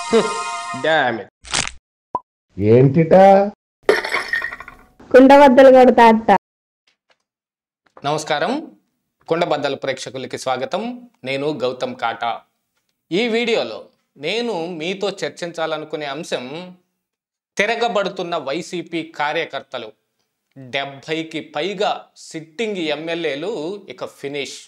dam ఏంటిటా కుండబద్దలు కొడతా అత్త నమస్కారం కుండబద్దల ప్రేక్షకులకి స్వాగతం నేను గౌతమ్ కాటా ఈ వీడియోలో నేను మీతో చర్చించాలనుకునే అంశం తిరగబడుతున్న వైసీపీ కార్యకర్తలు డెబ్భైకి పైగా సిట్టింగ్ ఎమ్మెల్యేలు ఇక ఫినిష్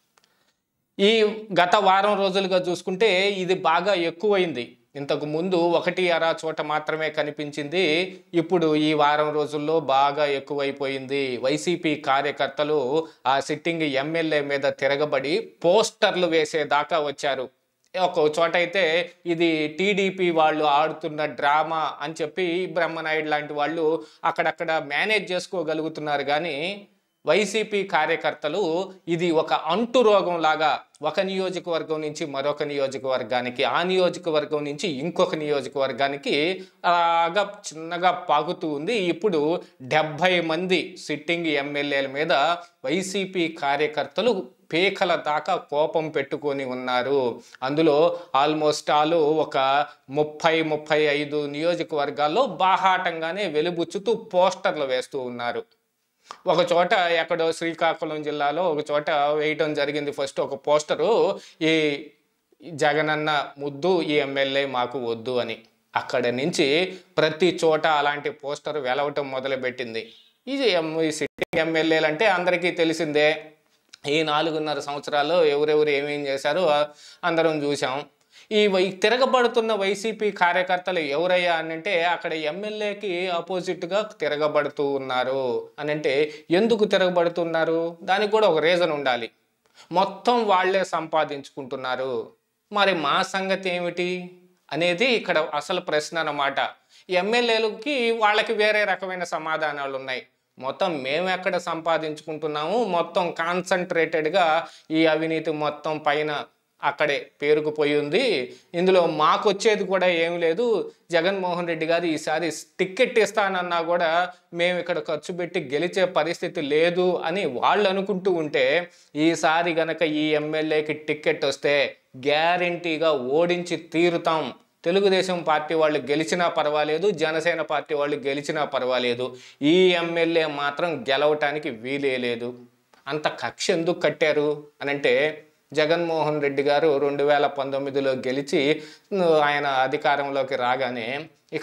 ఈ గత వారం రోజులుగా చూసుకుంటే ఇది బాగా ఎక్కువైంది ఇంతకు ముందు ఒకటి అరా చోట మాత్రమే కనిపించింది ఇప్పుడు ఈ వారం రోజుల్లో బాగా ఎక్కువైపోయింది వైసీపీ కార్యకర్తలు ఆ సిట్టింగ్ ఎమ్మెల్యే మీద తిరగబడి పోస్టర్లు వేసేదాకా వచ్చారు ఒక చోట అయితే ఇది టీడీపీ వాళ్ళు ఆడుతున్న డ్రామా అని చెప్పి బ్రహ్మనాయుడు లాంటి వాళ్ళు అక్కడక్కడ మేనేజ్ చేసుకోగలుగుతున్నారు కానీ వైసీపీ కార్యకర్తలు ఇది ఒక అంటు రోగం లాగా ఒక నియోజకవర్గం నుంచి మరొక నియోజకవర్గానికి ఆ నియోజకవర్గం నుంచి ఇంకొక నియోజకవర్గానికి అలాగా చిన్నగా పాకుతూ ఉంది ఇప్పుడు డెబ్భై మంది సిట్టింగ్ ఎమ్మెల్యేల మీద వైసీపీ కార్యకర్తలు పీకల దాకా కోపం పెట్టుకొని ఉన్నారు అందులో ఆల్మోస్ట్ ఆల్ ఒక ముప్పై ముప్పై ఐదు నియోజకవర్గాల్లో బాహాటంగానే వెలుబుచ్చుతూ పోస్టర్లు వేస్తూ ఉన్నారు ఒక చోట ఎక్కడో శ్రీకాకుళం జిల్లాలో ఒక చోట వేయటం జరిగింది ఫస్ట్ ఒక పోస్టరు ఈ జగనన్న ముద్దు ఈ ఎమ్మెల్యే మాకు వద్దు అని అక్కడ నుంచి ప్రతి చోట అలాంటి పోస్టర్ వెలవటం మొదలుపెట్టింది ఇది ఎమ్- ఈ సిట్టింగ్ ఎమ్మెల్యేలు అంటే అందరికీ తెలిసిందే ఈ నాలుగున్నర సంవత్సరాల్లో ఎవరెవరు ఏమేం చేశారో అందరం చూసాం ఈ వై తిరగబడుతున్న వైసీపీ కార్యకర్తలు ఎవరయ్యా అని అంటే అక్కడ ఎమ్మెల్యేకి ఆపోజిట్గా తిరగబడుతూ ఉన్నారు అని అంటే ఎందుకు తిరగబడుతున్నారు దానికి కూడా ఒక రీజన్ ఉండాలి మొత్తం వాళ్ళే సంపాదించుకుంటున్నారు మరి మా సంగతి ఏమిటి అనేది ఇక్కడ అసలు ప్రశ్న అన్నమాట ఎమ్మెల్యేలకి వాళ్ళకి వేరే రకమైన సమాధానాలు ఉన్నాయి మొత్తం మేము ఎక్కడ సంపాదించుకుంటున్నాము మొత్తం కాన్సన్ట్రేటెడ్గా ఈ అవినీతి మొత్తం పైన అక్కడే పేరుకుపోయి ఉంది ఇందులో మాకు వచ్చేది కూడా ఏమి లేదు జగన్మోహన్ రెడ్డి గారు ఈసారి టికెట్ ఇస్తానన్నా కూడా మేము ఇక్కడ ఖర్చు పెట్టి గెలిచే పరిస్థితి లేదు అని వాళ్ళు అనుకుంటూ ఉంటే ఈసారి గనక ఈ ఎమ్మెల్యేకి టికెట్ వస్తే గ్యారంటీగా ఓడించి తీరుతాం తెలుగుదేశం పార్టీ వాళ్ళు గెలిచినా పర్వాలేదు జనసేన పార్టీ వాళ్ళు గెలిచినా పర్వాలేదు ఈ ఎమ్మెల్యే మాత్రం గెలవటానికి వీలే లేదు అంత కక్ష ఎందుకు కట్టారు అని అంటే జగన్మోహన్ రెడ్డి గారు రెండు వేల పంతొమ్మిదిలో గెలిచి ఆయన అధికారంలోకి రాగానే ఇక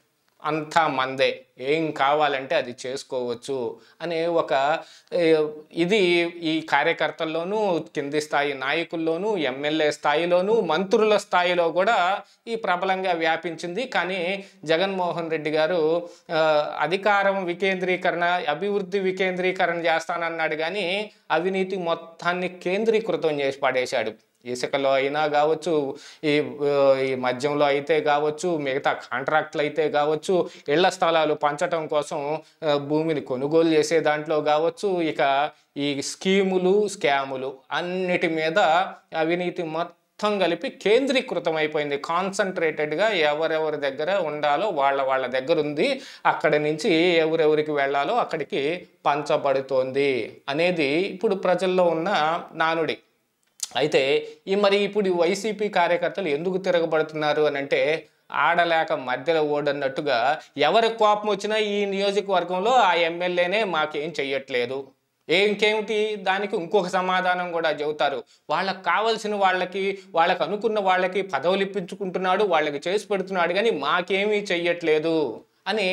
అంతా మందే ఏం కావాలంటే అది చేసుకోవచ్చు అనే ఒక ఏ, ఇది ఈ కార్యకర్తల్లోనూ కింది స్థాయి నాయకుల్లోనూ ఎమ్మెల్యే స్థాయిలోనూ మంత్రుల స్థాయిలో కూడా ఈ ప్రబలంగా వ్యాపించింది కానీ జగన్మోహన్ రెడ్డి గారు ఆ, అధికారం వికేంద్రీకరణ అభివృద్ధి వికేంద్రీకరణ చేస్తానన్నాడు కానీ అవినీతి మొత్తాన్ని కేంద్రీకృతం చేసి పడేశాడు ఇసుకలో అయినా కావచ్చు ఈ ఆ, ఈ మద్యంలో అయితే కావచ్చు మిగతా కాంట్రాక్ట్లు అయితే కావచ్చు ఇళ్ల స్థలాలు పంచటం కోసం ఆ, భూమిని కొనుగోలు చేసే దాంట్లో కావచ్చు ఇక ఈ స్కీములు స్కాములు అన్నిటి మీద అవినీతి మొత్తం కలిపి కేంద్రీకృతం అయిపోయింది కాన్సన్ట్రేటెడ్గా ఎవరెవరి దగ్గర ఉండాలో వాళ్ళ వాళ్ళ దగ్గర ఉంది అక్కడ నుంచి ఎవరెవరికి వెళ్ళాలో అక్కడికి పంచబడుతోంది అనేది ఇప్పుడు ప్రజల్లో ఉన్న నానుడి అయితే ఈ మరి ఇప్పుడు ఈ వైసీపీ కార్యకర్తలు ఎందుకు తిరగబడుతున్నారు అని అంటే ఆడలేక మధ్యలో ఓడన్నట్టుగా ఎవరి కోపం వచ్చినా ఈ నియోజకవర్గంలో ఆ ఎమ్మెల్యేనే మాకేం చెయ్యట్లేదు ఇంకేమిటి దానికి ఇంకొక సమాధానం కూడా చెబుతారు వాళ్ళకి కావలసిన వాళ్ళకి వాళ్ళకి అనుకున్న వాళ్ళకి పదవులు ఇప్పించుకుంటున్నాడు వాళ్ళకి చేసి పెడుతున్నాడు కానీ మాకేమీ చెయ్యట్లేదు అని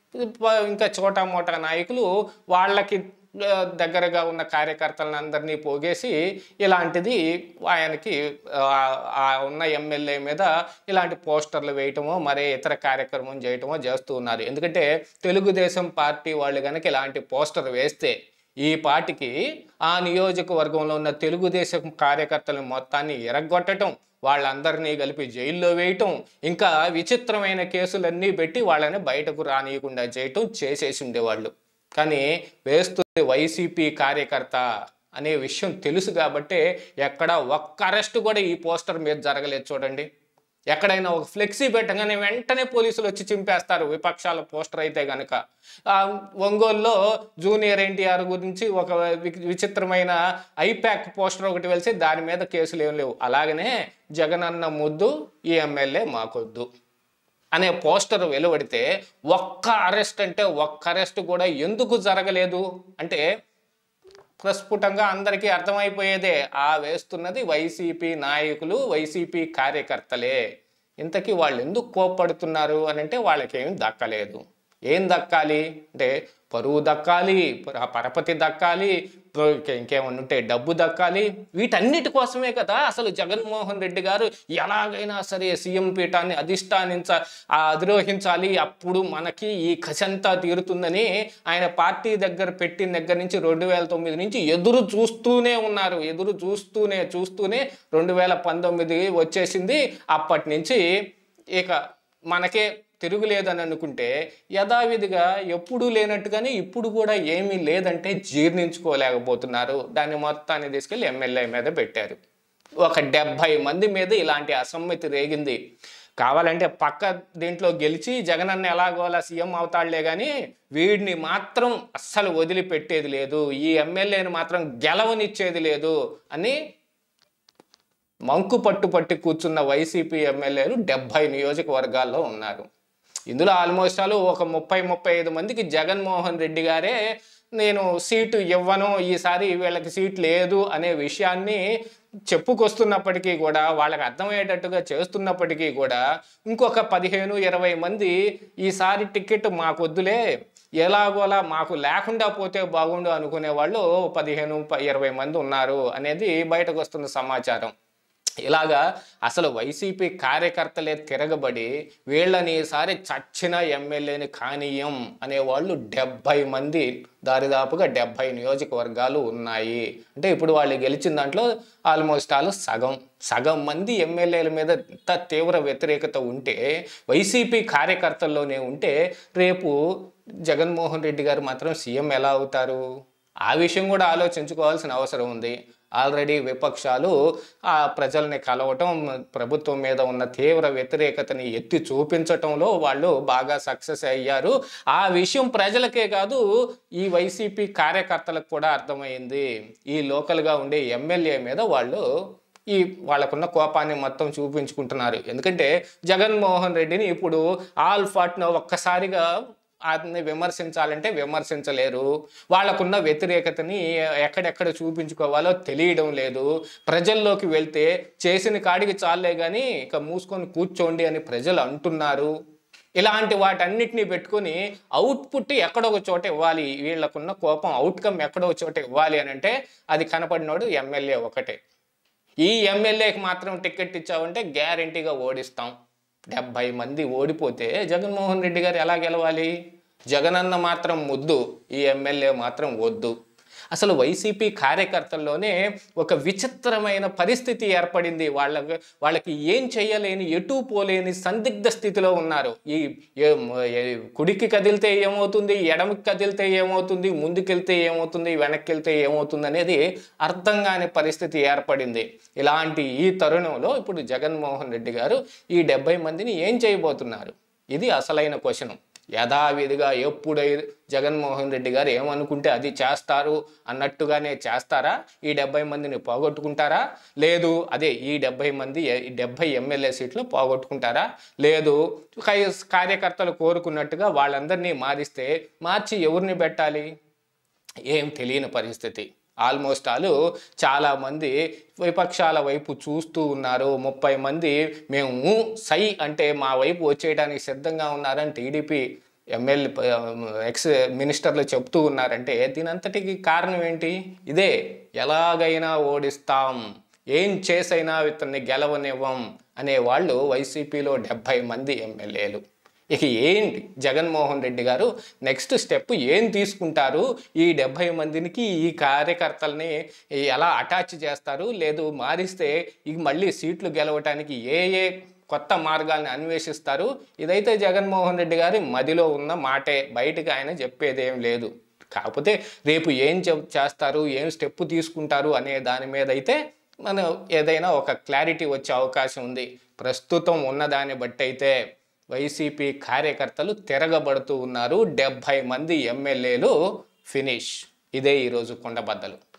ఇంకా చోటా మోటా నాయకులు వాళ్ళకి ఆ, దగ్గరగా ఉన్న కార్యకర్తలను అందరినీ పోగేసి ఇలాంటిది ఆయనకి ఆ, ఆ ఉన్న ఎమ్మెల్యే మీద ఇలాంటి పోస్టర్లు వేయటమో మరే ఇతర కార్యక్రమం చేయటమో చేస్తూ ఉన్నారు ఎందుకంటే తెలుగుదేశం పార్టీ వాళ్ళు కనుక ఇలాంటి పోస్టర్ వేస్తే ఈ పార్టీకి ఆ నియోజకవర్గంలో ఉన్న తెలుగుదేశం కార్యకర్తలను మొత్తాన్ని ఎరగొట్టడం వాళ్ళందరినీ కలిపి జైల్లో వేయటం ఇంకా విచిత్రమైన కేసులన్నీ పెట్టి వాళ్ళని బయటకు రానియకుండా చేయటం చేసేసి ఉండేవాళ్ళు కానీ వేస్తుంది వైసీపీ కార్యకర్త అనే విషయం తెలుసు కాబట్టే ఎక్కడ ఒక్క అరెస్ట్ కూడా ఈ పోస్టర్ మీద జరగలేదు చూడండి ఎక్కడైనా ఒక ఫ్లెక్సీ పెట్టగానే వెంటనే పోలీసులు వచ్చి చింపేస్తారు విపక్షాల పోస్టర్ అయితే కనుక ఆ, ఒంగోలులో జూనియర్ ఎన్టీఆర్ గురించి ఒక వి- విచిత్రమైన ఐప్యాక్ పోస్టర్ ఒకటి వెలిసి దాని మీద కేసులు ఏం లేవు అలాగనే జగనన్న ముద్దు ఈ ఎమ్మెల్యే మాకొద్దు అనే పోస్టర్ వెలువడితే ఒక్క అరెస్ట్ అంటే ఒక్క అరెస్ట్ కూడా ఎందుకు జరగలేదు అంటే ప్రస్ఫుటంగా అందరికీ అర్థమైపోయేదే ఆ వేస్తున్నది వైసీపీ నాయకులు వైసీపీ కార్యకర్తలే ఇంతకీ వాళ్ళు ఎందుకు కోప్పడుతున్నారు అని అంటే వాళ్ళకేం దక్కలేదు ఏం దక్కాలి అంటే పరువు దక్కాలి ప- పరపతి దక్కాలి ప- ఇంకే- ఇంకేమన్నా ఉంటే డబ్బు దక్కాలి వీటన్నిటి కోసమే కదా అసలు జగన్మోహన్ రెడ్డి గారు ఎలాగైనా సరే సీఎం పీఠాన్ని అధిష్టానించ ఆ అధిరోహించాలి అప్పుడు మనకి ఈ కసంతా తీరుతుందని ఆయన పార్టీ దగ్గర పెట్టిన దగ్గర నుంచి రెండు వేల తొమ్మిది నుంచి ఎదురు చూస్తూనే ఉన్నారు ఎదురు చూస్తూనే చూస్తూనే రెండు వేల పంతొమ్మిది వచ్చేసింది అప్పటి నుంచి ఇక మనకే తిరుగులేదని అనుకుంటే యథావిధిగా ఎప్పుడూ లేనట్టుగానే ఇప్పుడు కూడా ఏమీ లేదంటే జీర్ణించుకోలేకపోతున్నారు దాన్ని మొత్తాన్ని తీసుకెళ్ళి ఎమ్మెల్యే మీద పెట్టారు ఒక డెబ్భై మంది మీద ఇలాంటి అసమ్మతి రేగింది కావాలంటే పక్క దీంట్లో గెలిచి జగనన్న ఎలాగోలా సీఎం అవుతాడులే కానీ వీడిని మాత్రం అస్సలు వదిలిపెట్టేది లేదు ఈ ఎమ్మెల్యేని మాత్రం గెలవనిచ్చేది లేదు అని మంకు పట్టు పట్టి కూర్చున్న వైసీపీ ఎమ్మెల్యేలు డెబ్బై నియోజకవర్గాల్లో ఉన్నారు ఇందులో ఆల్మోస్ట్ ఆల్ ఒక ముప్పై ముప్పై ఐదు మందికి జగన్మోహన్ రెడ్డి గారే నేను సీటు ఇవ్వను ఈసారి వీళ్ళకి సీట్ లేదు అనే విషయాన్ని చెప్పుకొస్తున్నప్పటికీ కూడా వాళ్ళకి అర్థమయ్యేటట్టుగా చేస్తున్నప్పటికీ కూడా ఇంకొక పదిహేను ఇరవై మంది ఈసారి టికెట్ మాకొద్దులే ఎలాగోలా మాకు లేకుండా పోతే బాగుండు అనుకునే వాళ్ళు పదిహేను ప- ఇరవై మంది ఉన్నారు అనేది బయటకు వస్తున్న సమాచారం ఇలాగా అసలు వైసీపీ కార్యకర్తలే తిరగబడి వీళ్ళని ఈసారి చచ్చిన ఎమ్మెల్యేని కానీయం అనేవాళ్ళు డెబ్బై మంది దాదాపుగా డెబ్బై నియోజకవర్గాలు ఉన్నాయి అంటే ఇప్పుడు వాళ్ళు గెలిచిన దాంట్లో ఆల్మోస్ట్ ఆల్ సగం సగం మంది ఎమ్మెల్యేల మీద ఇంత తీవ్ర వ్యతిరేకత ఉంటే వైసీపీ కార్యకర్తల్లోనే ఉంటే రేపు జగన్మోహన్ రెడ్డి గారు మాత్రం సీఎం ఎలా అవుతారు ఆ విషయం కూడా ఆలోచించుకోవాల్సిన అవసరం ఉంది ఆల్రెడీ విపక్షాలు ఆ ప్రజల్ని కలవటం ప్రభుత్వం మీద ఉన్న తీవ్ర వ్యతిరేకతని ఎత్తి చూపించటంలో వాళ్ళు బాగా సక్సెస్ అయ్యారు ఆ విషయం ప్రజలకే కాదు ఈ వైసీపీ కార్యకర్తలకు కూడా అర్థమైంది ఈ లోకల్గా ఉండే ఎమ్మెల్యే మీద వాళ్ళు ఈ వాళ్ళకున్న కోపాన్ని మొత్తం చూపించుకుంటున్నారు ఎందుకంటే జగన్మోహన్ రెడ్డిని ఇప్పుడు ఆల్ ఫాట్ను ఒక్కసారిగా అతన్ని విమర్శించాలంటే విమర్శించలేరు వాళ్ళకున్న వ్యతిరేకతని ఎక్కడెక్కడ చూపించుకోవాలో తెలియడం లేదు ప్రజల్లోకి వెళ్తే చేసిన కాడికి చాలే కానీ ఇక మూసుకొని కూర్చోండి అని ప్రజలు అంటున్నారు ఇలాంటి వాటన్నిటిని పెట్టుకొని అవుట్పుట్ ఎక్కడో ఒక చోట ఇవ్వాలి వీళ్ళకున్న కోపం అవుట్కమ్ ఎక్కడో ఒక చోట ఇవ్వాలి అని అంటే అది కనపడినోడు ఎమ్మెల్యే ఒకటే ఈ ఎమ్మెల్యేకి మాత్రం టికెట్ ఇచ్చావంటే గ్యారంటీగా ఓడిస్తాం డెబ్బై మంది ఓడిపోతే జగన్మోహన్ రెడ్డి గారు ఎలా గెలవాలి జగనన్న మాత్రం ముద్దు ఈ ఎమ్మెల్యే మాత్రం వద్దు అసలు వైసీపీ కార్యకర్తల్లోనే ఒక విచిత్రమైన పరిస్థితి ఏర్పడింది వాళ్ళకి వాళ్ళకి ఏం చేయలేని ఎటు పోలేని సందిగ్ధ స్థితిలో ఉన్నారు ఈ ఏ- ఏ- కుడికి కదిలితే ఏమవుతుంది ఎడమకి కదిలితే ఏమవుతుంది ముందుకెళ్తే ఏమవుతుంది వెనక్కి వెళ్తే ఏమవుతుంది అనేది అర్థం కాని పరిస్థితి ఏర్పడింది ఇలాంటి ఈ తరుణంలో ఇప్పుడు జగన్మోహన్ రెడ్డి గారు ఈ డెబ్బై మందిని ఏం చేయబోతున్నారు ఇది అసలైన క్వశ్చన్ యథావిధిగా ఎప్పుడై జగన్మోహన్ రెడ్డి గారు ఏమనుకుంటే అది చేస్తారు అన్నట్టుగానే చేస్తారా ఈ డెబ్బై మందిని పోగొట్టుకుంటారా లేదు అదే ఈ డెబ్బై మంది ఈ డెబ్బై ఎమ్మెల్యే సీట్లు పోగొట్టుకుంటారా లేదు కై- కార్యకర్తలు కోరుకున్నట్టుగా వాళ్ళందరినీ మారిస్తే మార్చి ఎవరిని పెట్టాలి ఏం తెలియని పరిస్థితి ఆల్మోస్ట్ ఆల్ చాలామంది విపక్షాల వైపు చూస్తూ ఉన్నారు ముప్పై మంది మేము సై అంటే మా వైపు వచ్చేయడానికి సిద్ధంగా ఉన్నారని టీడీపీ ఎమ్మెల్యే ఎక్స్ మినిస్టర్లు చెప్తూ ఉన్నారంటే దీనంతటికి కారణం ఏంటి ఇదే ఎలాగైనా ఓడిస్తాం ఏం చేసైనా ఇతన్ని గెలవనివ్వం అనే వాళ్ళు వైసీపీలో డెబ్భై మంది ఎమ్మెల్యేలు ఇక ఏంటి జగన్మోహన్ రెడ్డి గారు నెక్స్ట్ స్టెప్ ఏం తీసుకుంటారు ఈ డెబ్భై మందినికి ఈ కార్యకర్తల్ని ఎలా అటాచ్ చేస్తారు లేదు మారిస్తే ఇక మళ్ళీ సీట్లు గెలవటానికి ఏ ఏ కొత్త మార్గాల్ని అన్వేషిస్తారు ఇదైతే జగన్మోహన్ రెడ్డి గారి మదిలో ఉన్న మాటే బయటకు ఆయన చెప్పేది ఏం లేదు కాకపోతే రేపు ఏం చెప్ చేస్తారు ఏం స్టెప్ తీసుకుంటారు అనే దాని మీద అయితే మనం ఏదైనా ఒక క్లారిటీ వచ్చే అవకాశం ఉంది ప్రస్తుతం ఉన్నదాన్ని బట్టి అయితే వైసీపీ కార్యకర్తలు తిరగబడుతూ ఉన్నారు డెబ్భై మంది ఎమ్మెల్యేలు ఫినిష్ ఇదే ఈరోజు కొండబద్దలు